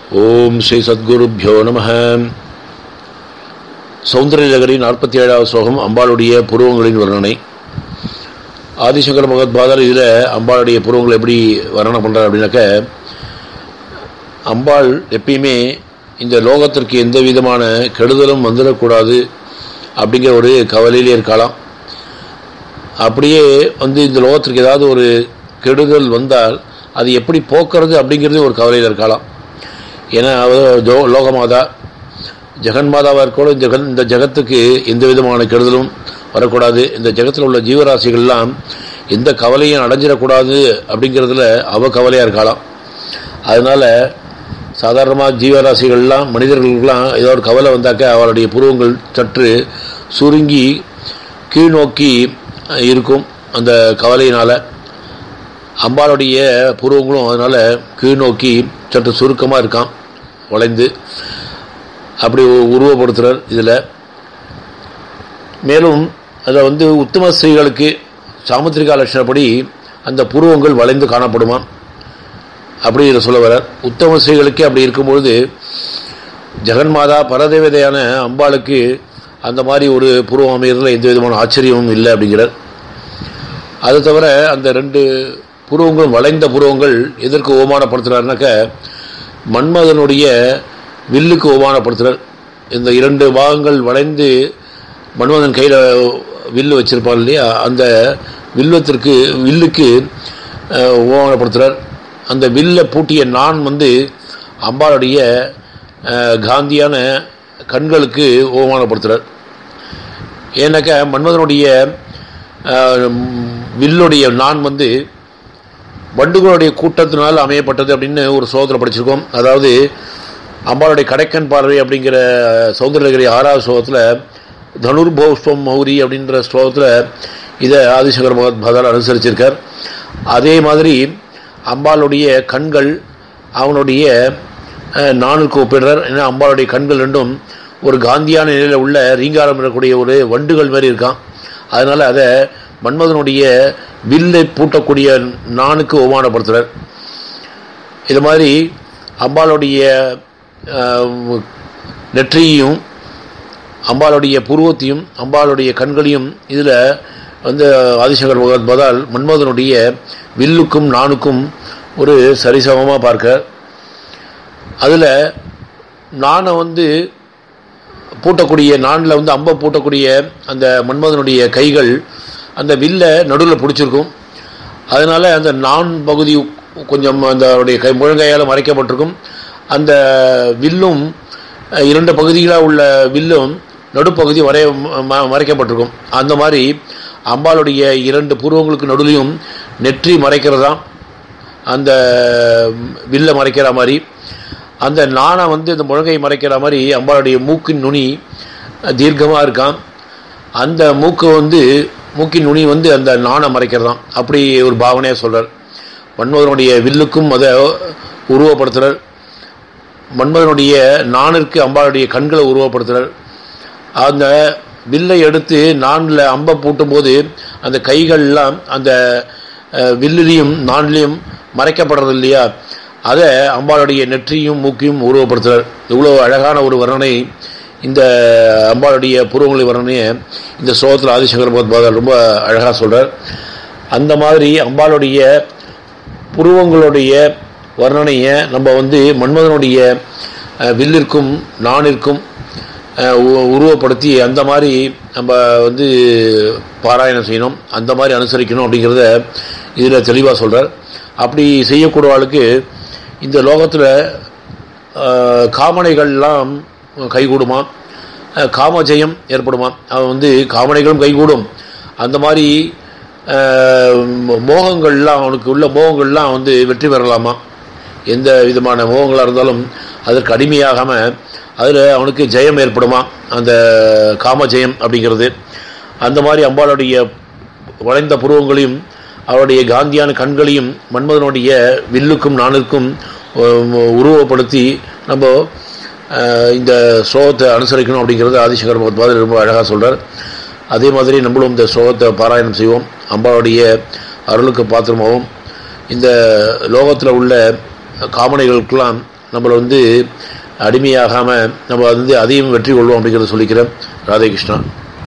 ஓம் ஸ்ரீ சத்குருப்யோ நம சௌந்தரநகரி நாற்பத்தி ஏழாவது ஸ்லோகம் அம்பாளுடைய புருவங்களின் வர்ணனை ஆதிசங்கர பகவத்பாதர் இதில் அம்பாளுடைய புருவங்களை எப்படி வர்ணனை பண்ணுறார் அப்படின்னாக்க அம்பாள் எப்பயுமே இந்த லோகத்திற்கு எந்த விதமான கெடுதலும் வந்துடக்கூடாது அப்படிங்கிற ஒரு கவலையிலே இருக்கலாம் அப்படியே வந்து இந்த லோகத்திற்கு ஏதாவது ஒரு கெடுதல் வந்தால் அது எப்படி போக்குறது அப்படிங்கிறது ஒரு கவலையில் இருக்கலாம் ஏன்னா அவர் ஜோ லோகமாதா ஜெகன்மாதாவாக இருக்கோட ஜெகன் இந்த ஜெகத்துக்கு எந்த விதமான கெடுதலும் வரக்கூடாது இந்த ஜெகத்தில் உள்ள ஜீவராசிகள்லாம் எந்த கவலையும் அடைஞ்சிடக்கூடாது அப்படிங்கிறதுல அவ கவலையாக இருக்கலாம் அதனால் சாதாரணமாக ஜீவராசிகள்லாம் மனிதர்களுக்கெல்லாம் ஏதோ ஒரு கவலை வந்தாக்க அவருடைய புருவங்கள் சற்று சுருங்கி கீழ்நோக்கி இருக்கும் அந்த கவலையினால் அம்பாளுடைய புருவங்களும் அதனால் கீழ்நோக்கி சற்று சுருக்கமாக இருக்கான் வளைந்து அப்படி உருவப்படுத்துகிறார் இதில் மேலும் அதில் வந்து உத்தம ஸ்ரீகளுக்கு சாமுத்திரிகா லட்சணப்படி அந்த புருவங்கள் வளைந்து காணப்படுமா அப்படி இதில் சொல்ல வரார் உத்தம ஸ்ரீகளுக்கு அப்படி இருக்கும்பொழுது ஜெகன்மாதா பரதேவதையான அம்பாளுக்கு அந்த மாதிரி ஒரு புருவம் அமைகிறதுல எந்த விதமான ஆச்சரியமும் இல்லை அப்படிங்கிறார் அது தவிர அந்த ரெண்டு புருவங்களும் வளைந்த புருவங்கள் எதற்கு ஓமானப்படுத்துகிறாருனாக்க மன்மதனுடைய வில்லுக்கு ஓமானப்படுத்துகிறார் இந்த இரண்டு பாகங்கள் வளைந்து மன்மதன் கையில் வில்லு வச்சிருப்பார் இல்லையா அந்த வில்வத்திற்கு வில்லுக்கு ஓமானப்படுத்துகிறார் அந்த வில்லை பூட்டிய நான் வந்து அம்பாளுடைய காந்தியான கண்களுக்கு ஓமானப்படுத்துகிறார் ஏன்னாக்க மன்மதனுடைய வில்லுடைய நான் வந்து வண்டுகளுடைய கூட்டத்தினால் அமையப்பட்டது அப்படின்னு ஒரு சோதனை படிச்சிருக்கோம் அதாவது அம்பாளுடைய கடைக்கன் பார்வை அப்படிங்கிற சௌந்தரகிரி ஆறாவது ஸ்லோகத்தில் தனுர்பௌஷ்பம் மௌரி அப்படின்ற ஸ்லோகத்தில் இதை ஆதிசங்கர் பகவத்பாதால் அனுசரிச்சிருக்கார் அதே மாதிரி அம்பாளுடைய கண்கள் அவனுடைய நானுக்கு ஒப்பிடுறார் ஏன்னா அம்பாளுடைய கண்கள் ரெண்டும் ஒரு காந்தியான நிலையில் உள்ள ரீங்காரம் இருக்கக்கூடிய ஒரு வண்டுகள் மாதிரி இருக்கான் அதனால் அதை மன்மதனுடைய வில்லை பூட்டக்கூடிய நானுக்கு அவமானப்படுத்துகிறார் இது மாதிரி அம்பாளுடைய நெற்றியையும் அம்பாளுடைய புருவத்தையும் அம்பாளுடைய கண்களையும் இதில் வந்து ஆதிசங்கர் பகவத்பாதால் மன்மதனுடைய வில்லுக்கும் நானுக்கும் ஒரு சரிசமமாக பார்க்க அதில் நானை வந்து பூட்டக்கூடிய நானில் வந்து அம்பை பூட்டக்கூடிய அந்த மன்மதனுடைய கைகள் அந்த வில்லை நடுவில் பிடிச்சிருக்கும் அதனால் அந்த நான் பகுதி கொஞ்சம் அந்த அவருடைய கை முழங்கையால் மறைக்கப்பட்டிருக்கும் அந்த வில்லும் இரண்டு பகுதிகளாக உள்ள வில்லும் நடுப்பகுதி வரைய மறைக்கப்பட்டிருக்கும் அந்த மாதிரி அம்பாளுடைய இரண்டு பூர்வங்களுக்கு நடுலையும் நெற்றி மறைக்கிறதாம் அந்த வில்லை மறைக்கிற மாதிரி அந்த நாணை வந்து இந்த முழங்கை மறைக்கிற மாதிரி அம்பாளுடைய மூக்கின் நுனி தீர்க்கமாக இருக்கான் அந்த மூக்கு வந்து மூக்கின் நுனி வந்து அந்த நாணை மறைக்கிறதாம் அப்படி ஒரு பாவனையாக சொல்கிறார் மன்மதனுடைய வில்லுக்கும் அதை உருவப்படுத்துகிறார் மன்மதனுடைய நாணிற்கு அம்பாளுடைய கண்களை உருவப்படுத்துகிறார் அந்த வில்லை எடுத்து நானில் அம்பை பூட்டும்போது அந்த கைகள்லாம் அந்த வில்லுலேயும் நான்லேயும் மறைக்கப்படுறது இல்லையா அதை அம்பாளுடைய நெற்றியும் மூக்கையும் உருவப்படுத்துகிறார் இவ்வளோ அழகான ஒரு வர்ணனை இந்த அம்பாளுடைய புருவங்களை வர்ணனையை இந்த ஸ்லோகத்தில் ஆதிசங்கர் பகவத்பாதர் ரொம்ப அழகாக சொல்கிறார் அந்த மாதிரி அம்பாளுடைய புருவங்களுடைய வர்ணனையை நம்ம வந்து மன்மதனுடைய வில்லிற்கும் நானிற்கும் உருவப்படுத்தி அந்த மாதிரி நம்ம வந்து பாராயணம் செய்யணும் அந்த மாதிரி அனுசரிக்கணும் அப்படிங்கிறத இதில் தெளிவாக சொல்கிறார் அப்படி செய்யக்கூடியவாளுக்கு இந்த லோகத்தில் காமனைகள்லாம் கைகூடுமா காமஜெயம் ஏற்படுமா அவன் வந்து காமனைகளும் கைகூடும் அந்த மாதிரி மோகங்கள்லாம் அவனுக்கு உள்ள மோகங்கள்லாம் வந்து வெற்றி பெறலாமா எந்த விதமான மோகங்களாக இருந்தாலும் அதற்கு அடிமையாகாமல் அதில் அவனுக்கு ஜெயம் ஏற்படுமா அந்த காம ஜெயம் அப்படிங்கிறது அந்த மாதிரி அம்பாளுடைய வளைந்த புருவங்களையும் அவருடைய காந்தியான கண்களையும் மன்மதனுடைய வில்லுக்கும் நானுக்கும் உருவப்படுத்தி நம்ம இந்த ஸ்லோகத்தை அனுசரிக்கணும் அப்படிங்கிறது ஆதிசங்கர் பகவத்பாதர் ரொம்ப அழகாக சொல்கிறார் அதே மாதிரி நம்மளும் இந்த ஸ்லோகத்தை பாராயணம் செய்வோம் அம்பாளுடைய அருளுக்கு பாத்திரமாகவும் இந்த லோகத்தில் உள்ள காமனைகளுக்கெல்லாம் நம்மளை வந்து அடிமையாகாமல் நம்ம வந்து அதையும் வெற்றி கொள்வோம் அப்படிங்கிறத சொல்லிக்கிறேன் ராதே கிருஷ்ணா